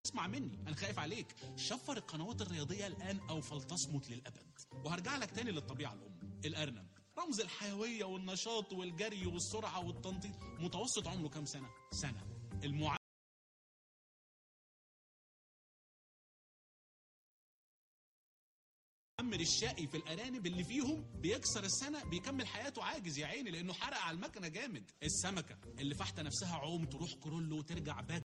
اسمع مني انا خايف عليك شفر القنوات الرياضيه الان او فلتصمت للابد وهرجع لك تاني للطبيعه الام الارنب رمز الحيويه والنشاط والجري والسرعه والتنطيط متوسط عمره كام سنه سنه المع... المعمر الشقي في الارانب اللي فيهم بيكسر السنه بيكمل حياته عاجز يا عيني لانه حرق على المكنه جامد السمكه اللي فاحته نفسها عوم تروح كرول وترجع باك